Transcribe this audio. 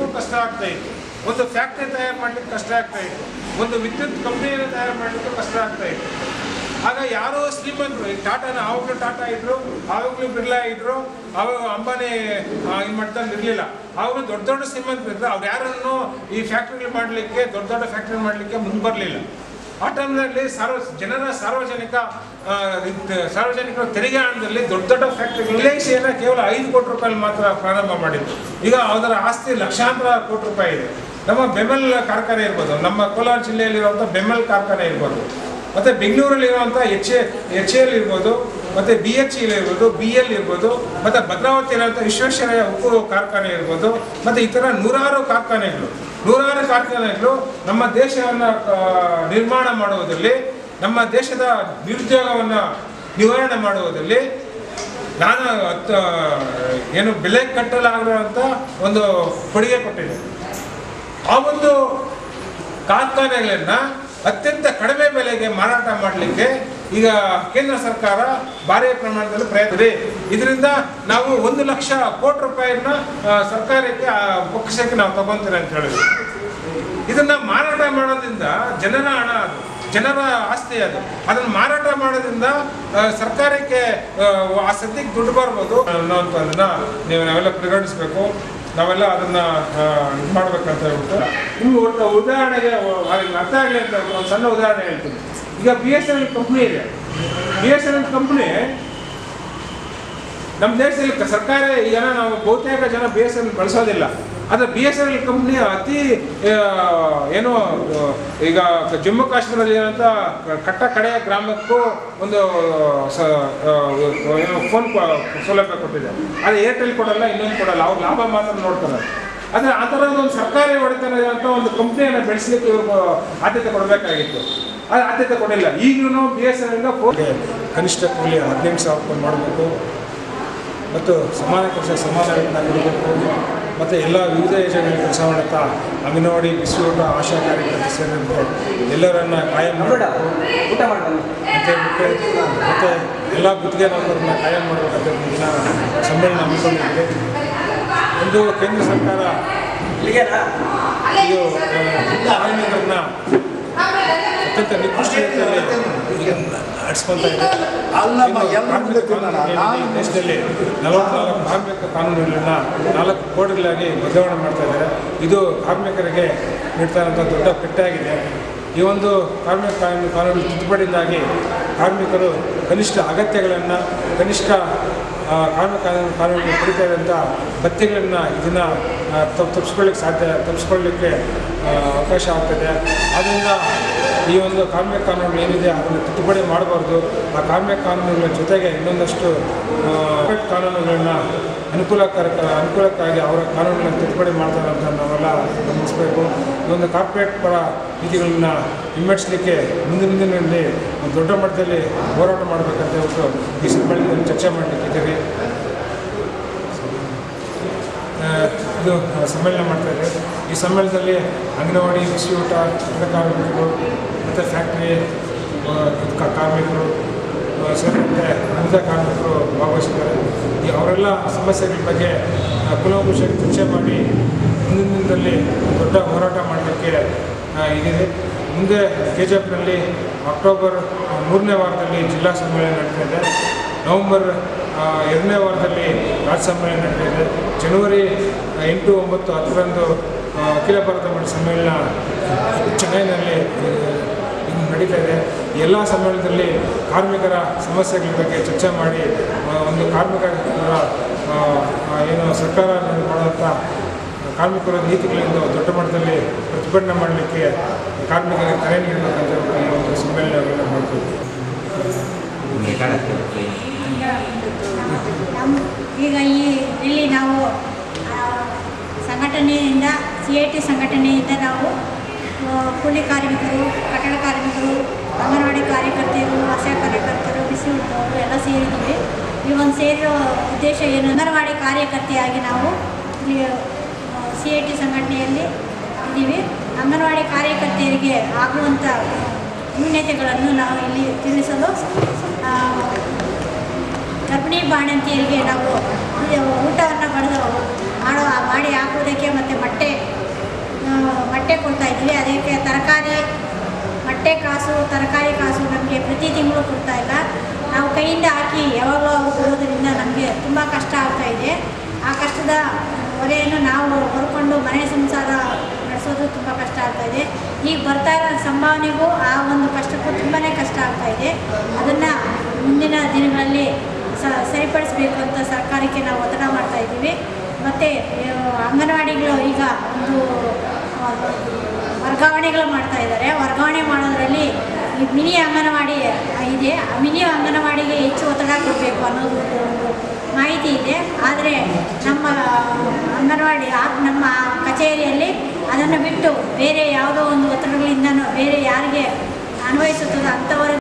ಕಷ್ಟ ಆಗ್ತಾ ಇತ್ತು ಒಂದು ಫ್ಯಾಕ್ಟ್ರಿ ತಯಾರು ಮಾಡಲಿಕ್ಕೆ ಕಷ್ಟ ಆಗ್ತಾ ಇತ್ತು ಒಂದು ವಿದ್ಯುತ್ ಕಂಪ್ನಿಯನ್ನು ತಯಾರು ಮಾಡಲಿಕ್ಕೆ ಕಷ್ಟ ಆಗ್ತಾ ಇತ್ತು ಆಗ ಯಾರೋ ಶ್ರೀಮಂತರು ಈ ಟಾಟಾನ ಆವಾಗಲೂ ಟಾಟಾ ಇದ್ರು ಆವಾಗಲೂ ಬಿರ್ಲಾ ಇದ್ರು ಅವಾಗ ಅಂಬಾನಿ ಇದು ಮಾಡ್ತಾನೆ ಇರಲಿಲ್ಲ ಆವಾಗಲೂ ದೊಡ್ಡ ದೊಡ್ಡ ಶ್ರೀಮಂತರು ಇದ್ರು ಅವ್ರು ಯಾರನ್ನು ಈ ಫ್ಯಾಕ್ಟ್ರಿಗಳು ಮಾಡಲಿಕ್ಕೆ ದೊಡ್ಡ ದೊಡ್ಡ ಫ್ಯಾಕ್ಟ್ರಿ ಮಾಡಲಿಕ್ಕೆ ಮುಂದೆ ಬರಲಿಲ್ಲ ಆ ಟೈಮ್ನಲ್ಲಿ ಸಾರ್ವ ಜನರ ಸಾರ್ವಜನಿಕ ಆ, ಇದ್- ಸಾರ್ವಜನಿಕರ ತೆರಿಗೆ ಹಣದಲ್ಲಿ ದೊಡ್ಡ ದೊಡ್ಡ ಫ್ಯಾಕ್ಟ್ರಿಗಳು ರಿಲಯನ್ಸಿಯನ್ನು ಕೇವಲ ಐದು ಕೋಟಿ ರೂಪಾಯಿ ಮಾತ್ರ ಪ್ರಾರಂಭ ಮಾಡಿದ್ದು ಈಗ ಅದರ ಆಸ್ತಿ ಲಕ್ಷಾಂತರ ಕೋಟಿ ರೂಪಾಯಿ ಇದೆ ನಮ್ಮ ಬೆಮೆಲ್ ಕಾರ್ಖಾನೆ ಇರ್ಬೋದು ನಮ್ಮ ಕೋಲಾರ ಜಿಲ್ಲೆಯಲ್ಲಿರುವಂಥ ಬೆಮೆಲ್ ಕಾರ್ಖಾನೆ ಇರ್ಬೋದು ಮತ್ತು ಬೆಂಗಳೂರಲ್ಲಿರುವಂಥ ಎಚ್ ಎ ಎಚ್ ಎಲ್ ಇರ್ಬೋದು ಮತ್ತು ಬಿ ಎಚ್ ಇಲ್ ಇರ್ಬೋದು ಬಿ ಎಲ್ ಇರ್ಬೋದು ಮತ್ತು ಭದ್ರಾವತಿಯಲ್ಲಿರುವಂಥ ವಿಶ್ವೇಶ್ವರಯ್ಯ ಉಕ್ಕು ಕಾರ್ಖಾನೆ ಇರ್ಬೋದು ಮತ್ತು ಇತರ ನೂರಾರು ಕಾರ್ಖಾನೆಗಳು ನೂರಾರು ಕಾರ್ಖಾನೆಗಳು ನಮ್ಮ ದೇಶವನ್ನು ನಿರ್ಮಾಣ ಮಾಡುವುದರಲ್ಲಿ ನಮ್ಮ ದೇಶದ ನಿರುದ್ಯೋಗವನ್ನು ನಿವಾರಣೆ ಮಾಡುವುದರಲ್ಲಿ ನಾನು ಹತ್ತು ಏನು ಬೆಲೆ ಕಟ್ಟಲಾಗಿರುವಂಥ ಒಂದು ಕೊಡುಗೆ ಕೊಟ್ಟಿದೆ ಆ ಒಂದು ಕಾರ್ಖಾನೆಗಳನ್ನು ಅತ್ಯಂತ ಕಡಿಮೆ ಬೆಲೆಗೆ ಮಾರಾಟ ಮಾಡಲಿಕ್ಕೆ ಈಗ ಕೇಂದ್ರ ಸರ್ಕಾರ ಭಾರಿ ಪ್ರಮಾಣದಲ್ಲಿ ಪ್ರಯತ್ನ ಇದೆ ಇದರಿಂದ ನಾವು ಒಂದು ಲಕ್ಷ ಕೋಟಿ ರೂಪಾಯಿನ ಆ, ಸರ್ಕಾರಕ್ಕೆ ಆ, ಬೊಕ್ಕಸಕ್ಕೆ ನಾವು ತಗೊಂತೀವಿ ಅಂತ ಹೇಳಿದ್ವಿ ಇದನ್ನ ಮಾರಾಟ ಮಾಡೋದ್ರಿಂದ ಜನರ ಹಣ ಅದು ಜನರ ಆಸ್ತಿ ಅದು ಅದನ್ನು ಮಾರಾಟ ಮಾಡೋದ್ರಿಂದ ಆ, ಸರ್ಕಾರಕ್ಕೆ ಆ, ಆ ಸದ್ಯಕ್ಕೆ ದುಡ್ಡು ಬರ್ಬೋದು ಅನ್ನೋಂಥದ್ದನ್ನ ನೀವು ನಾವೆಲ್ಲ ಪರಿಗಣಿಸ್ಬೇಕು ನಾವೆಲ್ಲ ಅದನ್ನ ಇದು ಮಾಡ್ಬೇಕಂತ ಹೇಳ್ಬಿಟ್ಟು ನಿಮ್ಗೆ ಒಟ್ಟು ಉದಾಹರಣೆಗೆ ಅದಕ್ಕೆ ಅರ್ಥ ಆಗಲಿ ಅಂತ ಒಂದು ಸಣ್ಣ ಉದಾಹರಣೆ ಹೇಳ್ತೀನಿ ಈಗ B S N L company ಇದೆ B S N L company ನಮ್ಮ ದೇಶದಲ್ಲಿ ಕ- ಸರ್ಕಾರ ಈಗ ನಾವು ಬಹುತೇಕ ಜನ ಬಿ ಎಸ್ ಎನ್ ಬಳಸೋದಿಲ್ಲ ಆದರೆ B S N L company ಅತಿ ಆ, ಏನು ಆ, ಈಗ ಜಮ್ಮು ಕಾಶ್ಮೀರದಲ್ಲಿ ಇರೋಂಥ ಕಟ್ಟ ಕಡೆಯ ಗ್ರಾಮಕ್ಕೂ ಒಂದು ಸ ಆ, ಏನು ಫೋನ್ ಸೌಲಭ್ಯ ಕೊಟ್ಟಿದೆ ಅದು ಏರ್ಟೆಲ್ ಕೊಡಲ್ಲ ಇನ್ನೊಂದು ಕೊಡಲ್ಲ ಅವ್ರು ಲಾಭ ಮಾತ್ರ ನೋಡ್ತಾರೆ ಆದರೆ ಆ ಥರದ ಒಂದು ಸರ್ಕಾರಿ ಒಡೆತನ ಇರೋಂಥ ಒಂದು ಕಂಪ್ನಿಯನ್ನು ಬೆಳೆಸಲಿಕ್ಕೆ ಇವರು ಆದ್ಯತೆ ಕೊಡಬೇಕಾಗಿತ್ತು ಅದು ಆದ್ಯತೆ ಕೊಡಿಲ್ಲ ಈಗಲೂ B S N L phone ಕನಿಷ್ಠ ಕೂಲಿ ಹದಿನೆಂಟು ಸಾವಿರ ರೂಪಾಯಿ ಮಾಡಬೇಕು ಮತ್ತು ಸಮಾನ ಕೆಲಸ ಸಮಾನ ವೇತನ ಕೊಡಬೇಕು ಮತ್ತು ಎಲ್ಲ ವಿವಿಧ ಯೋಜನೆಗಳ ಕೆಲಸ ಮಾಡುತ್ತಾ ಅಂಗನವಾಡಿ ಬಿಸಿಯೂಟ ಆಶಾ ಕಾರ್ಯಕರ್ತ ಸೇರಿದಂತೆ ಎಲ್ಲರನ್ನ ಕಾಯಂ ಮಾಡಬೇಕು ಊಟ ಮಾಡ್ಬಂದು ಅಂತ ಹೇಳ್ಬಿಟ್ಟು ಮತ್ತು ಎಲ್ಲ ಗುತ್ತಿಗೆ ನೌಕರನ್ನ ಕಾಯಂ ಮಾಡಬೇಕಂತ ಇದನ್ನ ಸಮ್ಮೇಳನ ಹಮ್ಮಿಕೊಂಡಿದ್ದೀವಿ ಒಂದು ಕೇಂದ್ರ ಸರ್ಕಾರ ಇಲ್ಲಿಗೆನಾ ಇದು ಆ, ಕಾರ್ಮಿಕರನ್ನ ಅತ್ಯಂತ ನಿಕೃಷ್ಟ ರೀತಿಯಲ್ಲಿ ನಡೆಸ್ಕೊಂತ ಇದೆ ಅಲ್ಲಮ್ಮ, ಇನ್ನು ಎಲ್ಲ ಕಾರ್ಮಿಕ ಮುಂದೆ ತಿನ್ನೋಣ. ಕಾನೂನುಗಳಲ್ಲಿ ಈ ದೇಶದಲ್ಲಿ ನಲವತ್ನಾಲ್ಕು ಕಾರ್ಮಿಕ ಕಾನೂನುಗಳನ್ನ ನಾಲ್ಕು ಕೋಡ್ಗಳಾಗಿ ಬದಲಾವಣೆ ಮಾಡ್ತಾ ಇದ್ದಾರೆ ಇದು ಕಾರ್ಮಿಕರಿಗೆ ನೀಡ್ತಾ ಇರುವಂಥ ದೊಡ್ಡ ಪೆಟ್ಟಾಗಿದೆ ಈ ಒಂದು ಕಾರ್ಮಿಕ ಕಾನೂನು ಕಾನೂನು ತಿದ್ದುಪಡಿಯಿಂದಾಗಿ ಕಾರ್ಮಿಕರು ಕನಿಷ್ಠ ಅಗತ್ಯಗಳನ್ನು ಕನಿಷ್ಠ ಆ, ಕಾರ್ಮಿಕ ಕಾನೂನು ಕಾನೂನಿಗೆ ಪಡಿತಾ ಇದ್ದಂಥ ಭತ್ಯೆಗಳನ್ನು ಇದನ್ನು ತಪ್ಪು ತಪ್ಪಿಸ್ಕೊಳ್ಳಿಕ್ಕೆ ಸಾಧ್ಯ ತಪ್ಪಿಸ್ಕೊಳ್ಳಿಕ್ಕೆ ಆ, ಅವಕಾಶ ಆಗ್ತದೆ ಆದ್ದರಿಂದ ಈ ಒಂದು ಕಾರ್ಮಿಕ ಕಾನೂನು ಏನಿದೆ ಅದನ್ನು ತಿದ್ದುಪಡಿ ಮಾಡಬಾರ್ದು ಆ ಕಾರ್ಮಿಕ ಕಾನೂನುಗಳ ಜೊತೆಗೆ ಇನ್ನೊಂದಷ್ಟು ಆ, ಕಾರ್ಪೊರೇಟ್ ಕಾನೂನುಗಳನ್ನ ಅನುಕೂಲಕಾರಕ ಅನುಕೂಲಕ್ಕಾಗಿ ಅವರ ಕಾನೂನುಗಳನ್ನು ತಿದ್ದುಪಡಿ ಮಾಡ್ತಾರೆ ಅಂತ ನಾವೆಲ್ಲ ಗಮನಿಸಬೇಕು ಈ ಒಂದು ಕಾರ್ಪೊರೇಟ್ ಪರ ನೀತಿಗಳನ್ನ ಹಿಮ್ಮೆಟ್ಟಿಸಲಿಕ್ಕೆ ಮುಂದಿನ ದಿನಗಳಲ್ಲಿ ಒಂದು ದೊಡ್ಡ ಮಟ್ಟದಲ್ಲಿ ಹೋರಾಟ ಮಾಡಬೇಕಂತ ಹೇಳ್ಬಿಟ್ಟು ಈ ಸಮ್ಮೇಳನದಲ್ಲಿ ಚರ್ಚೆ ಮಾಡಲಿಕ್ಕಿದ್ದೀವಿ ಆ, ಇದು ಸಮ್ಮೇಳನ ಮಾಡ್ತಾ ಇದ್ದಾರೆ ಈ ಸಮ್ಮೇಳನದಲ್ಲಿ ಅಂಗನವಾಡಿ ಬಿಸಿಯೂಟ ಕಟ್ಟಡ ಕಾರ್ಮಿಕರು ಮತ್ತು ಫ್ಯಾಕ್ಟ್ರಿ ಆ, ಇದು ಕಾ- ಕಾರ್ಮಿಕರು ಆ, ಸೇರಿದಂತೆ ವಿವಿಧ ಕಾರ್ಮಿಕರು ಭಾಗವಹಿಸಿದ್ದಾರೆ ಈ ಅವರೆಲ್ಲ ಸಮಸ್ಯೆಗಳ ಬಗ್ಗೆ ಆ, ಕೂಲಂಕುಷವಾಗಿ ಚರ್ಚೆ ಮಾಡಿ ಮುಂದಿನ ದಿನದಲ್ಲಿ ದೊಡ್ಡ ಹೋರಾಟ ಮಾಡಲಿಕ್ಕೆ ಆ, ಇದಿದೆ ಮುಂದೆ ಕೆ ಜಿ ಎಫ್ನಲ್ಲಿ ಅಕ್ಟೋಬರ್ ಆ, ಮೂರನೇ ವಾರದಲ್ಲಿ ಜಿಲ್ಲಾ ಸಮ್ಮೇಳನ ನಡೀತಾ ಇದೆ ನವೆಂಬರ್ ಆ, ಎರಡನೇ ವಾರದಲ್ಲಿ ರಾಜ್ಯ ಸಮ್ಮೇಳನ ನಡೆದಿದೆ ಜನವರಿ ಆ, ಎಂಟು ಒಂಬತ್ತು ಹತ್ತರಂದು ಆ, ಅಖಿಲ ಭಾರತ ಮಟ್ಟದ ಸಮ್ಮೇಳನ ಚೆನ್ನೈನಲ್ಲಿ ಆ, ಇದು ನಡೀತಾ ಇದೆ ಈ ಎಲ್ಲ ಸಮ್ಮೇಳನದಲ್ಲಿ ಕಾರ್ಮಿಕರ ಸಮಸ್ಯೆಗಳ ಬಗ್ಗೆ ಚರ್ಚೆ ಮಾಡಿ ಆ, ಒಂದು ಕಾರ್ಮಿಕರ ಆ, ಆ, ಏನು ಸರ್ಕಾರ ಮಾಡುವಂಥ ಕಾರ್ಮಿಕರ ನೀತಿಗಳಿಂದ ದೊಡ್ಡ ಮಟ್ಟದಲ್ಲಿ ಪ್ರತಿಭಟನೆ ಮಾಡಲಿಕ್ಕೆ ಕಾರ್ಮಿಕರಿಗೆ ಕರೆ ನೀಡಬೇಕಂತ ಹೇಳ್ಬಿಟ್ಟು ಈ ಒಂದು ಸಮ್ಮೇಳನವನ್ನು ಮಾಡ್ತೀವಿ ನಮ್ಮ ಈಗ ಈ ಇಲ್ಲಿ ನಾವು ಆ, ಸಂಘಟನೆಯಿಂದ ಸಿ ಐ ಟಿ ಸಂಘಟನೆಯಿಂದ ನಾವು ಆ, ಕೂಲಿ ಕಾರ್ಮಿಕರು ಕಟ್ಟಡ ಕಾರ್ಮಿಕರು ಅಂಗನವಾಡಿ ಕಾರ್ಯಕರ್ತೆಯರು ಆಶಾ ಕಾರ್ಯಕರ್ತರು ಬಿಸಿ ಊಟದವರು ಎಲ್ಲ ಸೇರಿದ್ದೀವಿ ಈ ಒಂದು ಸೇರಿರೋ ಉದ್ದೇಶ ಏನು ಅಂಗನವಾಡಿ ಕಾರ್ಯಕರ್ತೆಯಾಗಿ ನಾವು ಇಲ್ಲಿ ಸಿ ಐ ಟಿ ಸಂಘಟನೆಯಲ್ಲಿ ಇದ್ದೀವಿ ಅಂಗನವಾಡಿ ಕಾರ್ಯಕರ್ತೆಯರಿಗೆ ಆಗುವಂಥ ನ್ಯೂನ್ಯತೆಗಳನ್ನು ನಾವು ಇಲ್ಲಿ ತಿಳಿಸಲು ಆ, ಗರ್ಭಿಣಿ ಬಾಣಂತಿಯರಿಗೆ ನಾವು ಊಟವನ್ನು ಬಡಿದು ಮಾಡೋ ಮಾಡಿ ಹಾಕುವುದಕ್ಕೆ ಮತ್ತು ಬಟ್ಟೆ ಮೊಟ್ಟೆ ಕೊಡ್ತಾ ಇದ್ದೀವಿ ಅದಕ್ಕೆ ತರಕಾರಿ ಮೊಟ್ಟೆ ಕಾಸು ತರಕಾರಿ ಕಾಸು ನಮಗೆ ಪ್ರತಿ ತಿಂಗಳು ಕೊಡ್ತಾ ಇಲ್ಲ ನಾವು ಕೈಯಿಂದ ಹಾಕಿ ಯಾವಾಗಲೂ ಅವ್ರು ಕೊಡೋದ್ರಿಂದ ನಮಗೆ ತುಂಬ ಕಷ್ಟ ಆಗ್ತಾ ಇದೆ ಆ ಕಷ್ಟದ ಹೊರೆಯನ್ನು ನಾವು ಹೊರ್ಕೊಂಡು ಮನೆ ಸಂಸಾರ ನಡೆಸೋದು ತುಂಬ ಕಷ್ಟ ಆಗ್ತಾ ಇದೆ ಈಗ ಬರ್ತಾ ಇರೋ ಸಂಭಾವನೆಗೂ ಆ ಒಂದು ಕಷ್ಟಕ್ಕೂ ತುಂಬಾ ಕಷ್ಟ ಆಗ್ತಾ ಇದೆ ಅದನ್ನು ಮುಂದಿನ ದಿನಗಳಲ್ಲಿ ಸ ಸರಿಪಡಿಸಬೇಕು ಅಂತ ಸರ್ಕಾರಕ್ಕೆ ನಾವು ಒತ್ತಡ ಮಾಡ್ತಾ ಇದ್ದೀವಿ ಮತ್ತು ಅಂಗನವಾಡಿಗಳು ಈಗ ಒಂದು ಆ, ವರ್ಗಾವಣೆಗಳು ಮಾಡ್ತಾ ಇದ್ದಾರೆ ವರ್ಗಾವಣೆ ಮಾಡೋದ್ರಲ್ಲಿ ಈ ಮಿನಿ ಅಂಗನವಾಡಿ ಇದೆ ಆ ಮಿನಿ ಅಂಗನವಾಡಿಗೆ ಹೆಚ್ಚು ಒತ್ತಡ ಕೊಡಬೇಕು ಅನ್ನೋದು ಒಂದು ಮಾಹಿತಿ ಇದೆ ಆದರೆ ನಮ್ಮ ಅಂಗನವಾಡಿ ಆ ನಮ್ಮ ಕಚೇರಿಯಲ್ಲಿ ಅದನ್ನು ಬಿಟ್ಟು ಬೇರೆ ಯಾವುದೋ ಒಂದು ಒತ್ತಡಗಳಿಂದನೂ ಬೇರೆ ಯಾರಿಗೆ ಅನ್ವಯಿಸುತ್ತದೋ ಅಂಥವರಿಗೆ